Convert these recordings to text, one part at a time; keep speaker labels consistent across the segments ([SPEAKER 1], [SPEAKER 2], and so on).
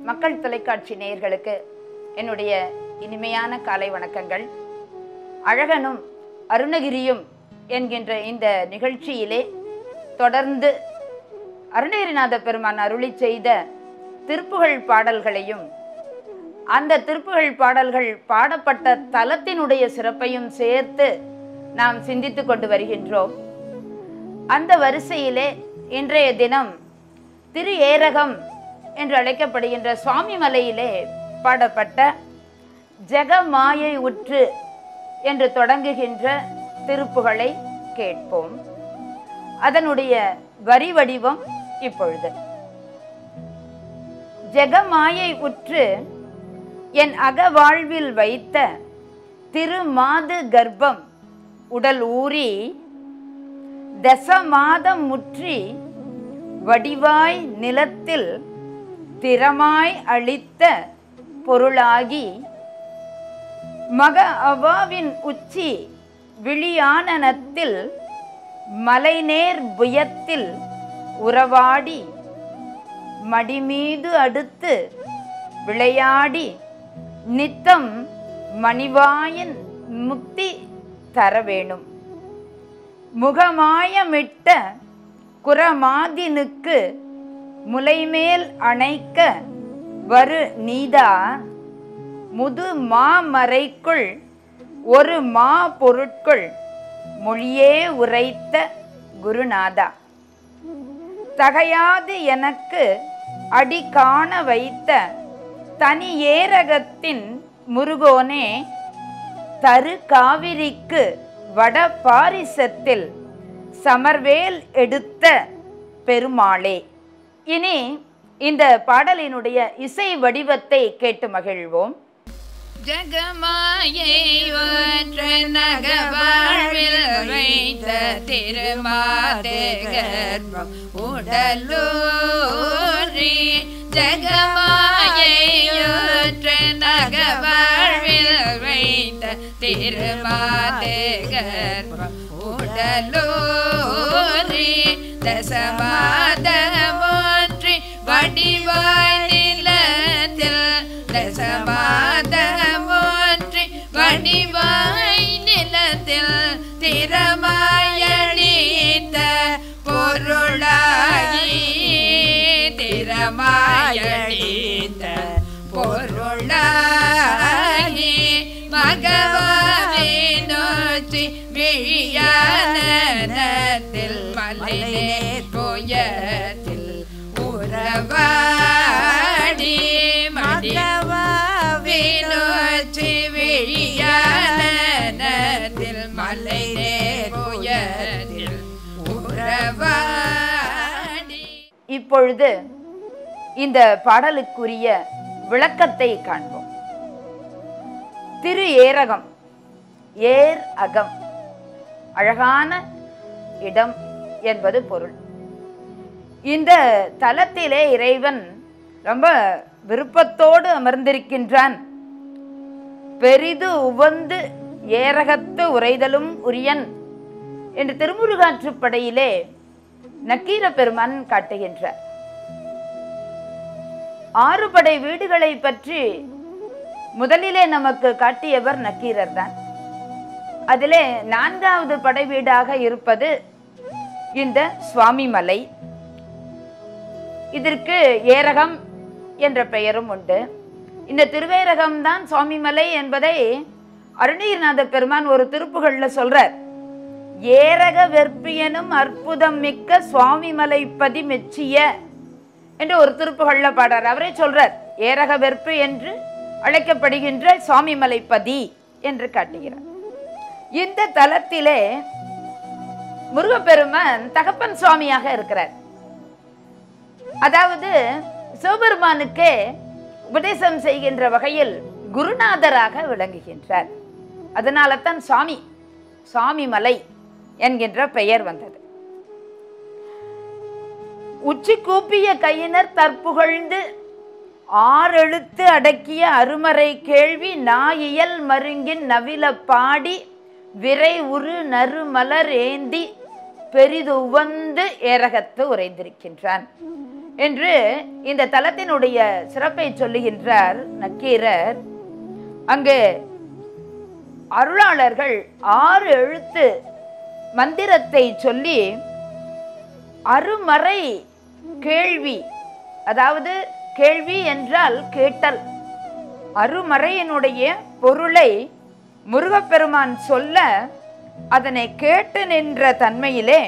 [SPEAKER 1] மக்கள் தொலைக்காட்சி நேயர்களுக்கு என்னுடைய இனிமையான காலை வணக்கங்கள் அழகனும் அருணகிரியும் என்கின்ற இந்த நிகழ்ச்சியிலே தொடர்ந்து அருணகிரிநாத பெருமான் அருளி செய்த திருப்புகழ் பாடல்களையும் அந்த திருப்புகழ் பாடல்கள் பாடப்பட்ட தலத்தினுடைய சிறப்பையும் சேர்த்து நாம் சிந்தித்து கொண்டு வருகின்றோம் அந்த வரிசையிலே இன்றைய தினம் திரு ஏரகம் என்று அழைக்கப்படுகின்ற சுவாமி மலையிலே பாடப்பட்ட ஜெகமாயை உற்று என்று தொடங்குகின்ற திருப்புகளை கேட்போம் அதனுடைய வரி வடிவம் இப்பொழுது ஜெகமாயை உற்று என் அகவாழ்வில் வைத்த திருமாது கர்ப்பம் உடல் ஊறி தசமாதம் முற்றி வடிவாய் நிலத்தில் திறமாய் அளித்த பொருளாகி மக அவாவின் உச்சி விழியானனத்தில் மலைநேர் புயத்தில் உறவாடி மடிமீது அடுத்து விளையாடி நித்தம் மணிவாயின் முக்தி தர வேணும் முகமாயமிட்ட குரமாதினுக்கு முலைமேல் அணைக்க வரு நீதா முது மாமறைக்குள் ஒரு மா பொருட்குள் மொழியே உரைத்த குருநாதா தகையாது எனக்கு அடி காண வைத்த தனி ஏரகத்தின் முருகோனே தரு காவிரிக்கு வட பாரிசத்தில் சமர்வேல் எடுத்த பெருமாளே இனி இந்த பாடலினுடைய இசை வடிவத்தை கேட்டு மகிழ்வோம்
[SPEAKER 2] ஜகமாயை ஒற்ற நகவாழ்வில் வைத்த திருமாதே கர்ப்பம் உடலூரி ஜகமாயை ஒற்ற நகவாழ்வில் வைத்த திருமாதே கர்ப்பம் உடலூரி தசமாதமோற்றி வடிவாய் நிலத்தில் தசமாதமோற்றி வடிவாய் நிலத்தில் திறமாயளித்த பொருளாகி திறமாயளித்த பொருளாகி மகவாவை நோற்றி விழியானத்தில் மலையே போயத்தில் உறவாடி மகவாவை நோற்றி விழியானத்தில் மலையே போயத்தில் உறவாடி
[SPEAKER 1] இப்பொழுது இந்த பாடலுக்குரிய விளக்கத்தை காண்போம் திரு ஏரகம் ஏர் அகம் அழகான இடம் என்பது பொருள் இந்த தலத்திலே இறைவன் ரொம்ப விருப்பத்தோடு அமர்ந்திருக்கின்றான் பெரிது உவந்து ஏரகத்து உரைதலும் உரியன் என்று திருமுருகாற்றுப்படையிலே நக்கீர பெருமான் காட்டுகின்றார் ஆறு படை வீடுகளை பற்றி முதலிலே நமக்கு காட்டியவர் நக்கீரர் தான் அதிலே நான்காவது படை வீடாக இருப்பது இந்த சுவாமிமலை இதற்கு ஏரகம் என்ற பெயரும் உண்டு இந்த திருவேரகம் தான் சுவாமிமலை என்பதை அருணகிரிநாத பெருமான் ஒரு திருப்புகள்ல சொல்றார் ஏரக வெற்பியனும் அற்புதம் மிக்க சுவாமிமலை பதி மெச்சிய என்று ஒரு திருப்புகள்ல பாடுறார் அவரே சொல்றார் ஏரக வெற்பு என்று அழைக்கப்படுகின்ற சுவாமிமலை பதி என்று காட்டுகிறார் இந்த தலத்திலே முருகப்பெருமான் தகப்பன் சுவாமியாக இருக்கிறார் அதாவது சிவபெருமானுக்கே உபதேசம் செய்கின்ற வகையில் குருநாதராக விளங்குகின்றார் அதனால தான் சுவாமி சுவாமி மலை என்கின்ற பெயர் வந்தது உச்சி கூப்பிய கையினர் தற்புகழ்ந்து ஆறெழுத்து அடக்கிய அருமறை கேள்வி நாயியல் மருங்கின் நவில பாடி விரை உரு நறுமலர் ஏந்தி பெரிது உவந்து ஏரகத்து உரைந்திருக்கின்றான் என்று இந்த தலத்தினுடைய சிறப்பை சொல்லுகின்றார் நக்கீரர் அங்கு அருளாளர்கள் ஆறு எழுத்து மந்திரத்தை சொல்லி அருமறை கேள்வி அதாவது கேள்வி என்றால் கேட்டல் அருமறையினுடைய பொருளை முருகப்பெருமான் சொல்ல அதனை கேட்டு நின்ற தன்மையிலே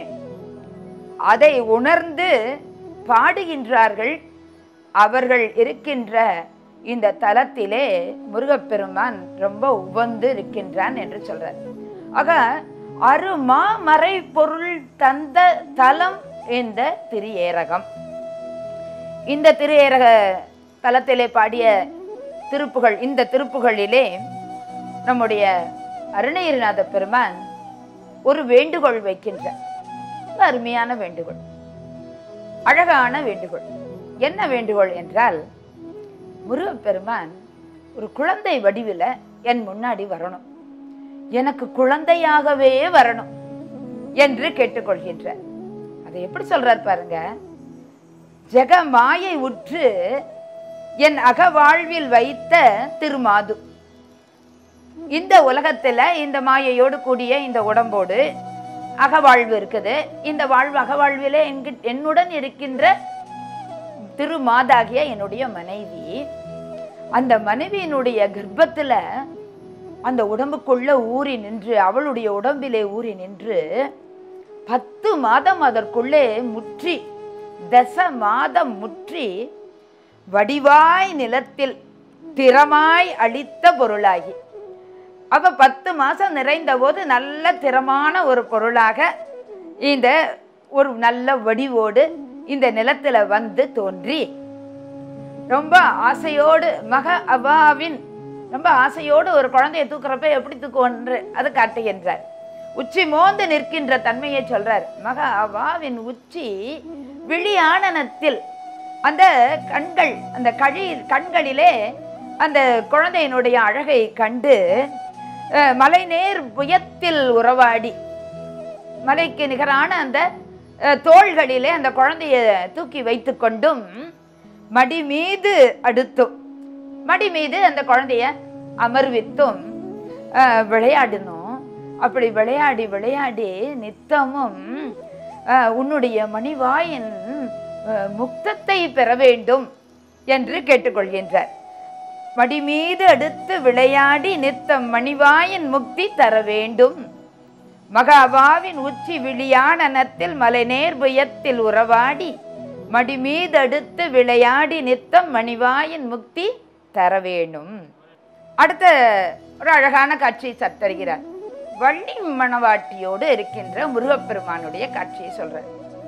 [SPEAKER 1] அதை உணர்ந்து பாடுகின்றார்கள் அவர்கள் இருக்கின்ற இந்த தலத்திலே முருகப்பெருமான் ரொம்ப உவந்து இருக்கின்றான் என்று சொல்றார் ஆக அருமா மறை பொருள் தந்த தலம் இந்த திரியேரகம் இந்த திரியேரக தலத்திலே பாடிய திருப்புகள் இந்த திருப்புகளிலே நம்முடைய அருணகிரிநாத பெருமான் ஒரு வேண்டுகோள் வைக்கின்றார் ரொம்ப அருமையான வேண்டுகோள் அழகான வேண்டுகோள் என்ன வேண்டுகோள் என்றால் முருகப்பெருமான் ஒரு குழந்தை வடிவில் என் முன்னாடி வரணும் எனக்கு குழந்தையாகவே வரணும் என்று கேட்டுக்கொள்கின்றார் அதை எப்படி சொல்றார் பாருங்க ஜெக மாயை உற்று என் அகவாழ்வில் வைத்த திருமாது இந்த உலகத்துல இந்த மாயையோடு கூடிய இந்த உடம்போடு அகவாழ்வு இருக்குது இந்த வாழ்வு அகவாழ்விலே என்கிட்ட என்னுடன் இருக்கின்ற திருமாதாகிய என்னுடைய மனைவி அந்த மனைவியினுடைய கர்ப்பத்துல அந்த உடம்புக்குள்ள ஊறி நின்று அவளுடைய உடம்பிலே ஊறி நின்று பத்து மாதம் அதற்குள்ளே முற்றி தச மாதம் முற்றி வடிவாய் நிலத்தில் திறமாய் அளித்த பொருளாகி அப்ப பத்து மாசம் நிறைந்த போது நல்ல திறமான ஒரு பொருளாக இந்த ஒரு நல்ல வடிவோடு இந்த நிலத்துல வந்து தோன்றி ரொம்ப ஆசையோடு மக அவாவின் ரொம்ப ஆசையோடு ஒரு குழந்தையை தூக்குறப்ப எப்படி தூக்குவோன்று அது காட்டுகின்றார் உச்சி மோந்து நிற்கின்ற தன்மையை சொல்றார் மக அவாவின் உச்சி விழி ஆனனத்தில் அந்த கண்கள் அந்த கழி கண்களிலே அந்த குழந்தையினுடைய அழகை கண்டு அஹ், மலைநேர் புயத்தில் உறவாடி மலைக்கு நிகரான அந்த அஹ், தோள்களிலே அந்த குழந்தைய தூக்கி வைத்து கொண்டும் மடி மீது அடுத்தும் மடி மீது அந்த குழந்தைய அமர்வித்தும் அஹ், விளையாடணும் அப்படி விளையாடி விளையாடி நித்தமும் அஹ், உன்னுடைய மணிவாயின் அஹ், முக்தத்தை பெற வேண்டும் என்று கேட்டுக்கொள்கின்றார் மடி மீது அடுத்து விளையாடி நித்தம் மணிவாயின் முக்தி தர வேண்டும் மகாபாவின் உச்சி விழியானனத்தில் மலைநேர் புயத்தில் உறவாடி மடி மீது அடுத்து விளையாடி நித்தம் மணிவாயின் முக்தி தர வேண்டும் அடுத்த ஒரு அழகான காட்சியை சத்தருகிறார் வள்ளி மணவாட்டியோடு இருக்கின்ற முருகப்பெருமானுடைய காட்சியை சொல்றார்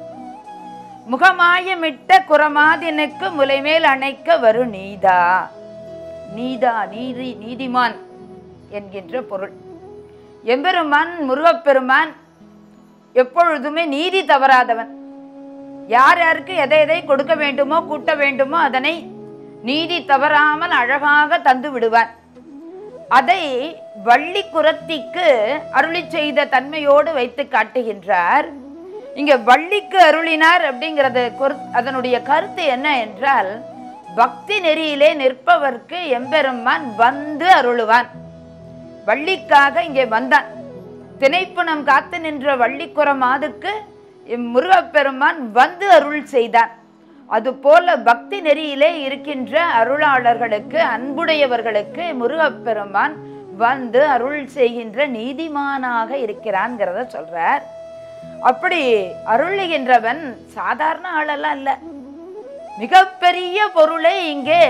[SPEAKER 1] முகமாயமிட்ட குரமாதினுக்கு முலைமேல் அணைக்க வரு நீதா நீதா நீதி நீதிமான் என்கின்ற பொருள் எம்பெருமான் முருகப்பெருமான் எப்பொழுதுமே நீதி தவறாதவன் யார் யாருக்கு எதை எதை கொடுக்க வேண்டுமோ கூட்ட வேண்டுமோ அதனை நீதி தவறாமல் அழகாக தந்து விடுவான் அதை வள்ளி குரத்திக்கு அருளி செய்த தன்மையோடு வைத்து காட்டுகின்றார் இங்க வள்ளிக்கு அருளினார் அப்படிங்கிறது கொரு- அதனுடைய கருத்து என்ன என்றால் பக்தி நெறியிலே நிற்பவர்க்கு எம்பெருமான் வந்து அருளுவான் வள்ளிக்காக இங்கே வந்தான் திணைப்புணம் காத்து நின்ற வள்ளிக்குற மாதுக்கு இம் முருகப்பெருமான் வந்து அருள் செய்தான் அதுபோல பக்தி நெறியிலே இருக்கின்ற அருளாளர்களுக்கு அன்புடையவர்களுக்கு முருகப்பெருமான் வந்து அருள் செய்கின்ற நீதிமானாக இருக்கிறான்ங்கிறத சொல்றார் அப்படி அருளுகின்றவன் சாதாரண ஆளெல்லாம் இல்லை மிகப்பெரிய பொருளை இங்கே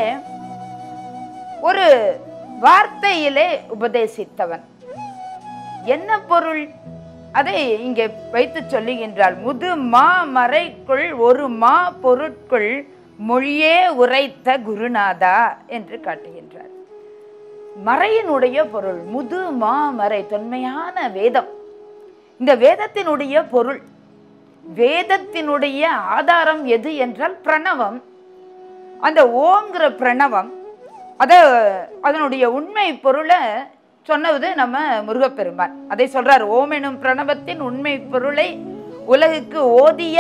[SPEAKER 1] ஒரு வார்த்தையிலே உபதேசித்தவன் என்ன பொருள் அதை இங்கே வைத்து சொல்லுகின்றாள் முது மா மறைக்குள் ஒரு மா பொருட்குள் மொழியே உரைத்த குருநாதா என்று காட்டுகின்றார் மறையினுடைய பொருள் முது மா மறை தொன்மையான வேதம் இந்த வேதத்தினுடைய பொருள் வேதத்தினுடைய ஆதாரம் எது என்றால் பிரணவம் அந்த ஓங்கிற பிரணவம் அத அதனுடைய உண்மை பொருளை சொன்னது நம்ம முருகப்பெருமான் அதை சொல்றார் ஓம் எனும் பிரணவத்தின் உண்மை பொருளை உலகுக்கு ஓதிய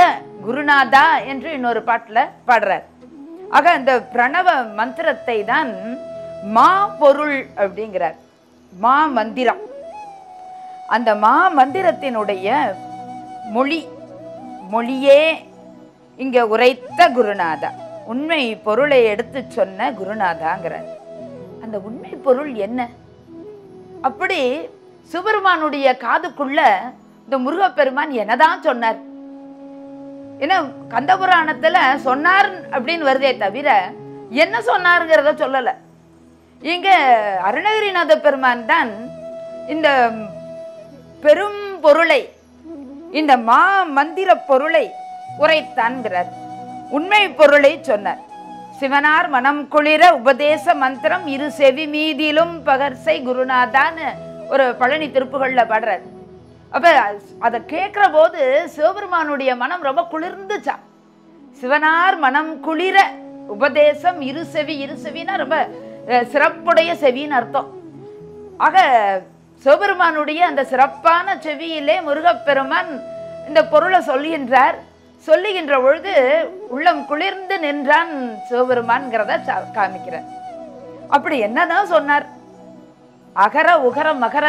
[SPEAKER 1] குருநாதா என்று இன்னொரு பாட்டுல பாடுறார் ஆக அந்த பிரணவ மந்திரத்தை தான் மா பொருள் அப்படிங்கிறார் மா மந்திரம் அந்த மா மந்திரத்தினுடைய மொழி மொழியே இங்க உரைத்த குருநாதா உண்மை பொருளை எடுத்து சொன்ன குருநாதாங்கிறார் அந்த உண்மை பொருள் என்ன அப்படி சிவபெருமானுடைய காதுக்குள்ள இந்த முருகப்பெருமான் என்னதான் சொன்னார் ஏன்னா கந்தபுராணத்துல சொன்னார் அப்படின்னு வருதே தவிர என்ன சொன்னாருங்கிறத சொல்லல இங்க அருணகிரிநாத பெருமான் தான் இந்த பெரும் பொருளை இந்த மா மந்திர பொருளை உரைத்தான்கிறார் உண்மை பொருளை சொன்னார் சிவனார் மனம் குளிர உபதேச மந்திரம் இரு செவி மீதிலும் பகர்சை குருநாதான்னு ஒரு பழனி திருப்புகள்ல பாடுறார் அப்ப அதை கேட்கிற போது சிவபெருமானுடைய மனம் ரொம்ப குளிர்ந்துச்சா சிவனார் மனம் குளிர உபதேசம் இரு செவி இரு செவினா ரொம்ப அஹ், சிறப்புடைய செவின்னு அர்த்தம் ஆக சிவபெருமானுடைய அந்த சிறப்பான செவியிலே முருகப்பெருமான் இந்த பொருளை சொல்லுகின்றார் சொல்லுகின்ற பொழுது உள்ளம் குளிர்ந்து நின்றான் சிவபெருமான்ங்கிறத சா- காமிக்கிறார் அப்படி என்னதான் சொன்னார் அகர உகர மகர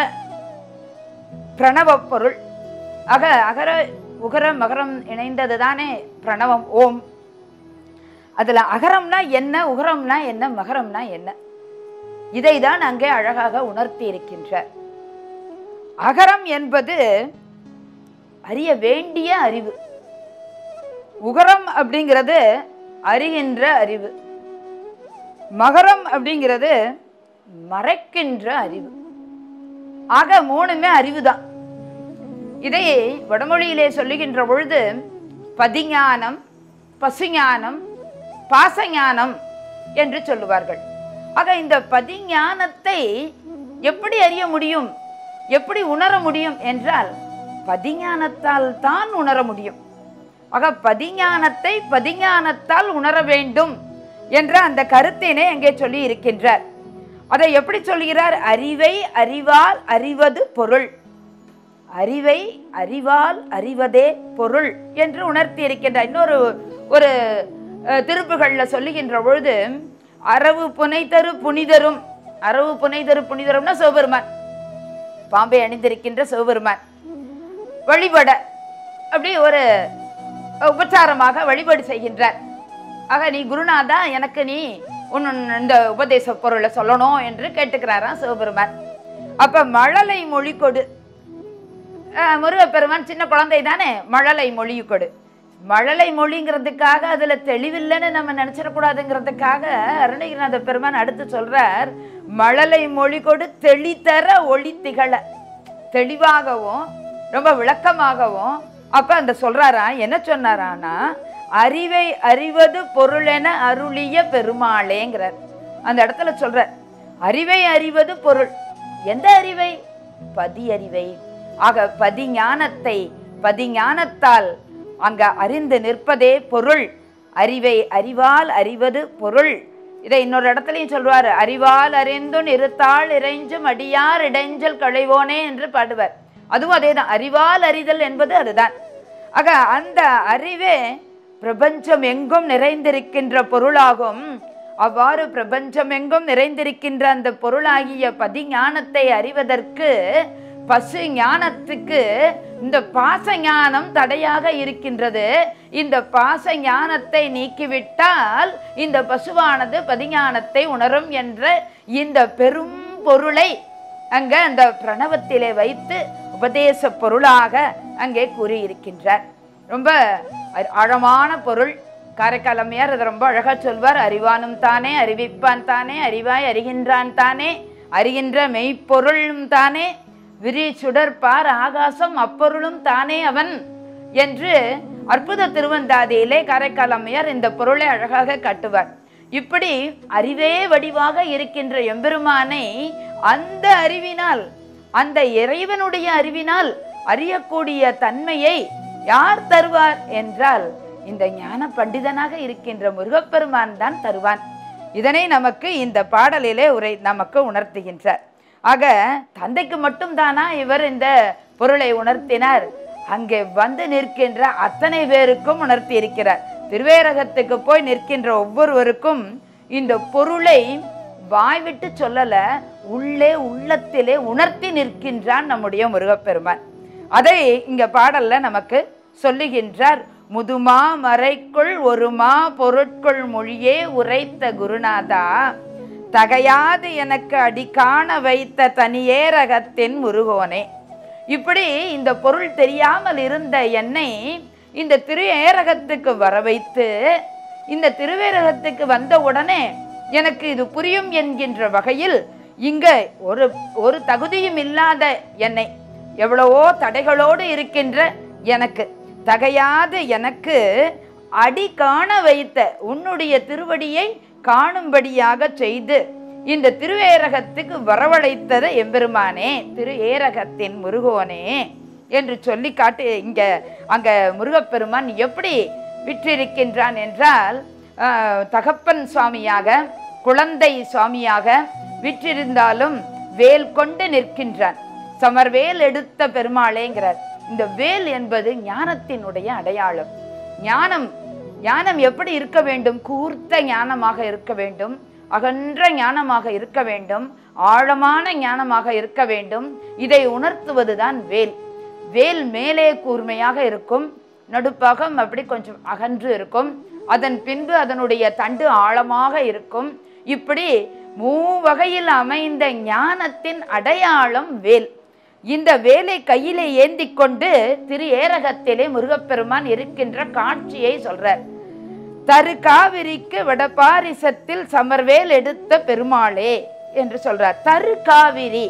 [SPEAKER 1] பிரணவ பொருள் அக அகர உகர மகரம் இணைந்தது தானே பிரணவம் ஓம் அதுல அகரம்னா என்ன உகரம்னா என்ன மகரம்னா என்ன இதை தான் அங்கே அழகாக உணர்த்தி இருக்கின்றார் அகரம் என்பது அறிய வேண்டிய அறிவு உகரம் அப்படிங்கிறது அறிகின்ற அறிவு மகரம் அப்படிங்கிறது மறைக்கின்ற அறிவு ஆக மூணுமே அறிவுதான் இதை வடமொழியிலே சொல்லுகின்ற பொழுது பதிஞானம் பசுஞானம் பாசஞானம் என்று சொல்லுவார்கள் ஆக இந்த பதிஞானத்தை எப்படி அறிய முடியும் எப்படி உணர முடியும் என்றால் பதிஞானத்தால் தான் உணர முடியும் ஆக பதிஞானத்தை பதிஞானத்தால் உணர வேண்டும் என்ற அந்த கருத்தினை அங்கே சொல்லி இருக்கின்றார் அதை எப்படி சொல்கிறார் அறிவை அறிவால் அறிவது பொருள் அறிவை அறிவால் அறிவதே பொருள் என்று உணர்த்தி இருக்கின்றார் இன்னொரு ஒரு அஹ், திருப்புகள்ல சொல்லுகின்ற பொழுது அரவு புனைதரு புனிதரும் அரவு புனைதரு புனிதரும்னா சிவபெருமான் பாம்பை அணிந்திருக்கின்ற சிவபெருமான் வழிபட அப்படி ஒரு உபச்சாரமாக வழிபாடு செய்கின்றார் ஆக நீ குருநாதா எனக்கு நீ உன் இந்த உபதேச பொருளை சொல்லணும் என்று கேட்டுக்கிறாராம் சிவபெருமான் அப்ப மழலை மொழி கொடு அஹ், முருகப்பெருமான் சின்ன குழந்தை தானே மழலை மொழி கொடு மழலை மொழிங்கிறதுக்காக அதுல தெளிவில்லைன்னு நம்ம நினைச்சிடக்கூடாதுங்கிறதுக்காக அருணகிரிநாத பெருமான் அடுத்து சொல்றார் மழலை மொழி கொடு தெளிதர ஒளி திகழ தெளிவாகவும் ரொம்ப விளக்கமாகவும் அப்ப அந்த சொல்றாரா என்ன சொன்னாரானா அறிவை அறிவது பொருளென அருளிய பெருமாளேங்கிறார் அந்த இடத்துல சொல்றார் அறிவை அறிவது பொருள் எந்த அறிவை பதி அறிவை ஆக பதிஞானத்தை பதிஞானத்தால் அங்க அறிந்து நிற்பதே பொருள் அறிவை அறிவால் அறிவது பொருள் இதை இன்னொரு இடத்துலையும் சொல்வார் அறிவால் அறிந்தும் இருத்தாள் இறைஞ்சும் அடியார் இடைஞ்சல் களைவோனே என்று பாடுவார் அதுவும் அதேதான் அறிவால் அறிதல் என்பது அதுதான் ஆக அந்த அறிவே பிரபஞ்சம் எங்கும் நிறைந்திருக்கின்ற பொருளாகும் அவ்வாறு பிரபஞ்சம் எங்கும் நிறைந்திருக்கின்ற அந்த பொருளாகிய பதிஞானத்தை அறிவதற்கு பசு ஞானத்துக்கு இந்த பாச ஞானம் தடையாக இருக்கின்றது இந்த பாச ஞானத்தை நீக்கிவிட்டால் இந்த பசுவானது பதிஞானத்தை உணரும் என்ற இந்த பெரும் பொருளை அங்க அந்த பிரணவத்திலே வைத்து உபதேச பொருளாக அங்கே கூறியிருக்கின்றார் ரொம்ப அ- ஆழமான பொருள் காரைக்கால் அம்மையார் அதை ரொம்ப அழகா சொல்வார் அறிவானும் தானே அறிவிப்பான் தானே அறிவாய் அறிகின்றான் தானே அறிகின்ற மெய்ப்பொருளும் தானே விரி சுடர்பார் ஆகாசம் அப்பொருளும் தானே அவன் என்று அற்புத திருவந்தாதியிலே காரைக்கால் அம்மையார் இந்த பொருளை அழகாக காட்டுவார் இப்படி அறிவே வடிவாக இருக்கின்ற எம்பெருமானை அந்த அறிவினால் அந்த இறைவனுடைய அறிவினால் அறியக்கூடிய தன்மையை யார் தருவார் என்றால் இந்த ஞான பண்டிதனாக இருக்கின்ற முருகப்பெருமான் தான் தருவான் இதனை நமக்கு இந்த பாடலிலே உரை நமக்கு உணர்த்துகின்றார் ஆக தந்தைக்கு மட்டும் தானா இவர் இந்த பொருளை உணர்த்தினார் அங்கே வந்து நிற்கின்ற அத்தனை பேருக்கும் உணர்த்தி இருக்கிறார் திருவேரகத்துக்கு போய் நிற்கின்ற ஒவ்வொருவருக்கும் இந்த பொருளை வாய்விட்டு சொல்லல உள்ளே உள்ளத்திலே உணர்த்தி நிற்கின்றான் நம்முடைய முருகப்பெருமான் அதை இங்க பாடல்ல நமக்கு சொல்லுகின்றார் முதுமா மறைக்குள் ஒருமா பொருட்குள் மொழியே உரைத்த குருநாதா தகையாது எனக்கு அடி காண வைத்த தனியேரகத்தின் முருகோனே இப்படி இந்த பொருள் தெரியாமல் இருந்த என்னை இந்த திரு ஏரகத்துக்கு வர வைத்து இந்த திருவேரகத்துக்கு வந்த உடனே எனக்கு இது புரியும் என்கின்ற வகையில் இங்க ஒரு ஒரு தகுதியும் இல்லாத என்னை எவ்வளவோ தடைகளோடு இருக்கின்ற எனக்கு தகையாத எனக்கு அடி காண வைத்த உன்னுடைய திருவடியை காணும்படியாக செய்து இந்த திருவேரகத்துக்கு வரவழைத்தது எம்பெருமானே திரு ஏரகத்தின் முருகோனே என்று சொல்லி காட்டு இங்க அங்க முருகப்பெருமான் எப்படி விற்றிருக்கின்றான் என்றால் ஆஹ், தகப்பன் சுவாமியாக குழந்தை சுவாமியாக விற்றிருந்தாலும் வேல் கொண்டு நிற்கின்றான் சமர்வேல் எடுத்த பெருமாளேங்கிறார் இந்த வேல் என்பது ஞானத்தினுடைய அடையாளம் ஞானம் ஞானம் எப்படி இருக்க வேண்டும் கூர்த்த ஞானமாக இருக்க வேண்டும் அகன்ற ஞானமாக இருக்க வேண்டும் ஆழமான ஞானமாக இருக்க வேண்டும் இதை உணர்த்துவதுதான் வேல் வேல் மேலே கூர்மையாக இருக்கும் நடுப்பகம் அப்படி கொஞ்சம் அகன்று இருக்கும் அதன் பின்பு அதனுடைய தண்டு ஆழமாக இருக்கும் இப்படி மூவகையில் அமைந்த ஞானத்தின் அடையாளம் வேல் இந்த வேலை கையிலே ஏந்தி கொண்டு திரு ஏரகத்திலே முருகப்பெருமான் இருக்கின்ற காட்சியை சொல்றார் தரு காவிரிக்கு வடபாரிசத்தில் சமர்வேல் எடுத்த பெருமாளே என்று சொல்றார் தரு காவிரி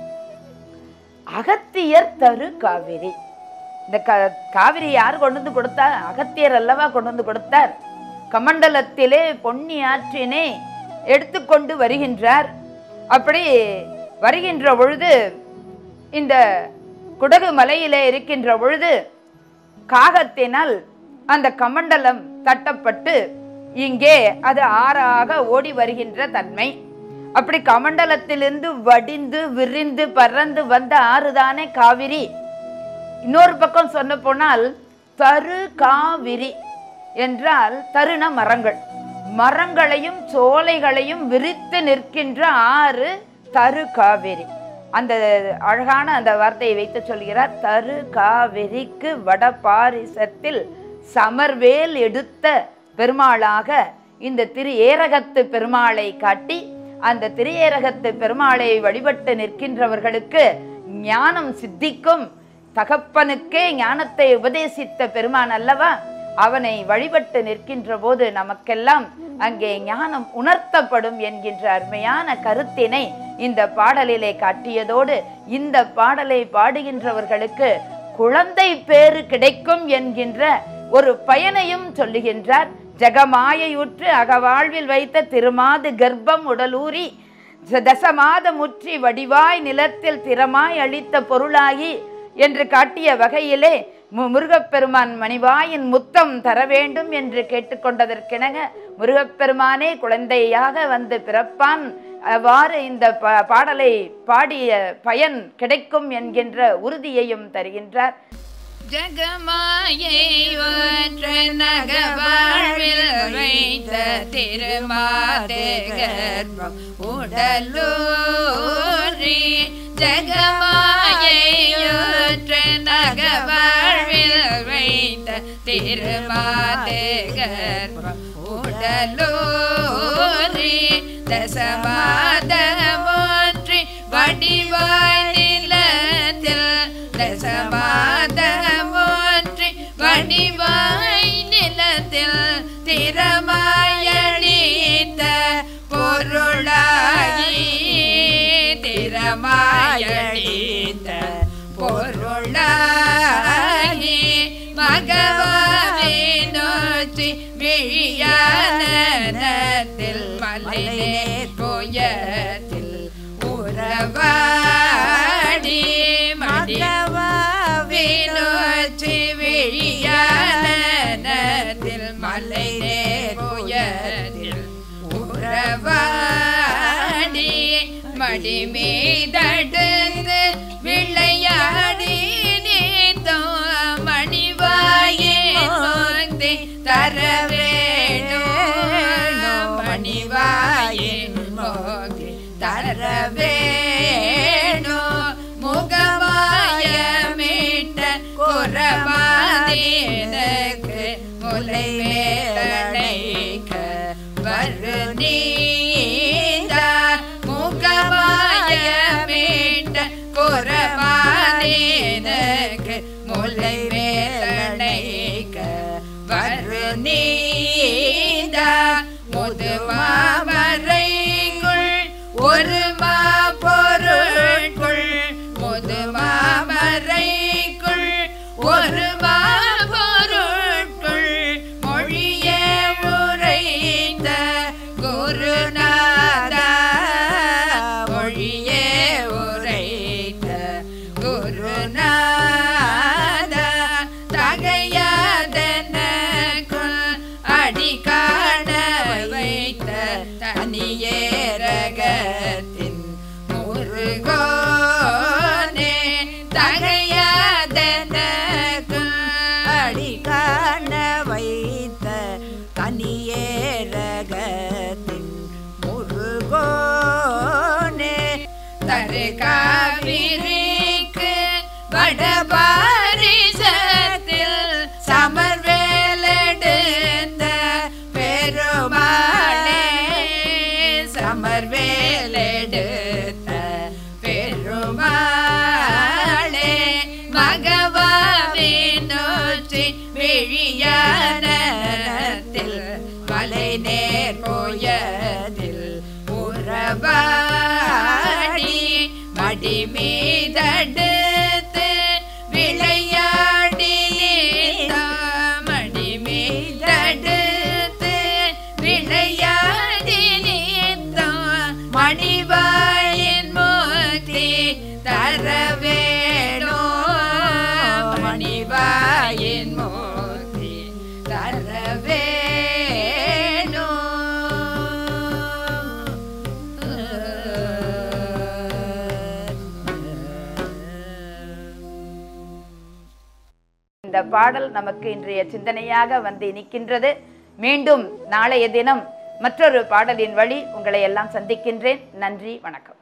[SPEAKER 1] அகத்தியர் தரு காவிரி இந்த க காவிரி யார் கொண்டு வந்து கொடுத்தார் அகத்தியர் அல்லவா கொண்டு வந்து கொடுத்தார் கமண்டலத்திலே பொன்னி ஆற்றினை எடுத்துக்கொண்டு வருகின்றார் அப்படி வருகின்ற பொழுது இந்த குடகு மலையிலே இருக்கின்ற பொழுது காகத்தினால் அந்த கமண்டலம் தட்டப்பட்டு இங்கே அது ஆறாக ஓடி வருகின்ற தன்மை அப்படி கமண்டலத்திலிருந்து வடிந்து விரிந்து பறந்து வந்த ஆறுதானே காவிரி இன்னொரு பக்கம் சொன்ன போனால் தரு காவிரி என்றால் தருண மரங்கள் மரங்களையும் சோலைகளையும் விரித்து நிற்கின்ற ஆறு தரு காவிரி அந்த அழகான அந்த வார்த்தையை வைத்து சொல்கிறார் தரு காவிரிக்கு வடபாரிசத்தில் சமர்வேல் எடுத்த பெருமாளாக இந்த திரு ஏரகத்து பெருமாளை காட்டி அந்த திரு ஏரகத்து பெருமாளை வழிபட்டு நிற்கின்றவர்களுக்கு ஞானம் சித்திக்கும் தகப்பனுக்கே ஞானத்தை உபதேசித்த பெருமான் அல்லவா அவனை வழிபட்டு நிற்கின்ற போது நமக்கெல்லாம் அங்கே ஞானம் உணர்த்தப்படும் என்கின்ற அருமையான கருத்தினை இந்த பாடலிலே காட்டியதோடு இந்த பாடலை பாடுகின்றவர்களுக்கு குழந்தை பேறு கிடைக்கும் என்கின்ற ஒரு பயனையும் சொல்லுகின்றார் ஜெகமாயையுற்று அகவாழ்வில் வைத்த திருமாது கர்ப்பம் உடலூரி தசமாத முற்றி வடிவாய் நிலத்தில் திறமாய் அளித்த பொருளாகி என்று காட்டிய வகையிலே மு- முருகப்பெருமான் மணிவாயின் முத்தம் தர வேண்டும் என்று கேட்டுக்கொண்டதற்கிணங்க முருகப்பெருமானே குழந்தையாக வந்து பிறப்பான் அவ்வாறு இந்த ப- பாடலை பாடிய பயன் கிடைக்கும் என்கின்ற உறுதியையும் தருகின்றார்
[SPEAKER 2] ஜகமாயை ஒற்ற நக வாழ்வில் வைத்த திருமாதே கர்ப்பம் உடலூரி ஜகமாயை ஒற்ற நக வாழ்வில் வைத்த திருமாதே கர்ப்பம் உடலூரி தசமாத போற்றி வடிவாய் நிலத்தில் தசமாத போற்றி வடிவாய் நிலத்தில் திறமாயளித்த பொருளாகி திறமாயளித்த பொருளாகி மகவாவை நோற்றி விழியானத்தில் மலையே போயத்தில் உறவாடி மகவாவை நோற்றி விழியானத்தில் மலையே போயத்தில் உறவாடி மடி மீதடுந்து விளையாடி நீத்தோ தரவேணோ முகமாய மீட்ட குரமாதேனக்கு முலை மேலணைக்க வரு நீந்தா முகமாய மீட்ட குரமாதேனக்கு முலை மேலணைக்க வரு நீந்தா முதுமாமரைக்குள் ஒரு மா பொருட்குள் முதுமாமரைக்குள் ஒரு மா பொருட்குள் மொழியே உரைத்த குருநாதா மொழியே உரைத்த குருநாதா தகையாதனக்குள் அடி காண வைத்த தனியே ரகத்தின் முருகோனே தகையாதனக்குள்
[SPEAKER 3] அடி காண வைத்த கனியேரகத்தின் முருகோனே
[SPEAKER 2] தரு காவிரிக்கு வடபாரிசத்தில் சமர்வேலெடுத்த பெருமாளே சமர்வேலெடுத்த பெருமாளே மகவாவின் நோற்றி விழியானத்தில் மலை நேர் போயதில் உறவாடி மடி மீதடுத்து விளையாடி நீந்தாம். மடி மீதடுத்து விளையாடி நீந்தாம். மணிவாயின் மோதி தரவேணோ மணிவாயின் மோதி தரவேணோ
[SPEAKER 1] இந்த பாடல் நமக்கு இன்றைய சிந்தனையாக வந்து நிற்கின்றது மீண்டும் நாளைய தினம் மற்றொரு பாடலின் வழி உங்களை எல்லாம் சந்திக்கின்றேன் நன்றி வணக்கம்